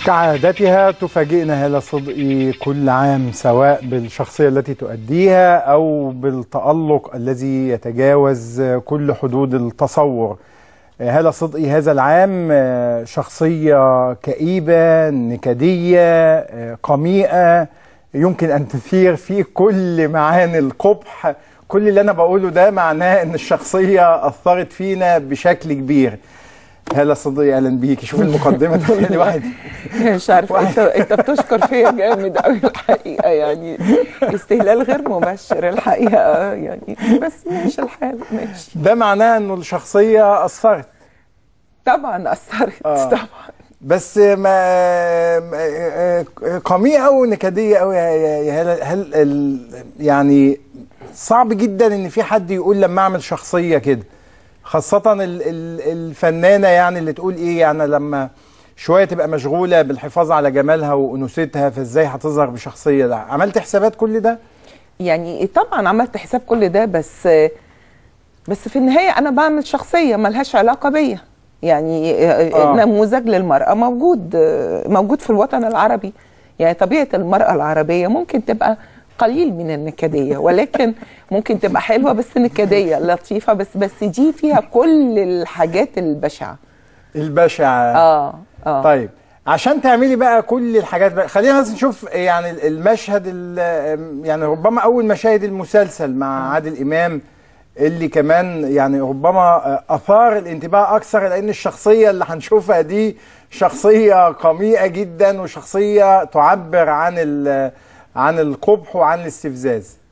كعادتها تفاجئنا هالة صدقي كل عام سواء بالشخصية التي تؤديها أو بالتألق الذي يتجاوز كل حدود التصور هالة صدقي هذا العام شخصية كئيبة نكدية قميئة يمكن أن تثير فيه كل معاني القبح كل اللي أنا بقوله ده معناه أن الشخصية أثرت فينا بشكل كبير هلا صدقي اهلا بيكي شوف المقدمه تخيلي واحد مش عارفه انت انت بتشكر فيا جامد قوي الحقيقه يعني استهلال غير مبشر الحقيقه يعني بس ماشي الحال ماشي ده معناه انه الشخصيه اثرت طبعا اثرت آه. طبعا بس ما ما- قميئه ونكديه قوي يا يا- يا هلا هل ال- يعني صعب جدا ان في حد يقول لما اعمل شخصيه كده خاصة ال- ال- الفنانة يعني اللي تقول ايه يعني لما شوية تبقى مشغولة بالحفاظ على جمالها وأنوثتها فازاي هتظهر بشخصية ده عملت حسابات كل ده؟ يعني طبعا عملت حساب كل ده بس بس في النهايه انا بعمل شخصيه ملهاش علاقه بيا يعني آه. نموذج للمراه موجود موجود في الوطن العربي يعني طبيعه المراه العربيه ممكن تبقى قليل من النكديه ولكن ممكن تبقى حلوه بس نكديه لطيفه بس بس دي فيها كل الحاجات البشعه البشعة اه اه طيب عشان تعملي بقى كل الحاجات بقى خلينا بس نشوف يعني المشهد ال- يعني ربما أول مشاهد المسلسل مع عادل إمام اللي كمان يعني ربما أثار الانتباه أكثر لأن الشخصية اللي هنشوفها دي شخصية قميئة جدا وشخصية تعبر عن ال- عن القبح وعن الاستفزاز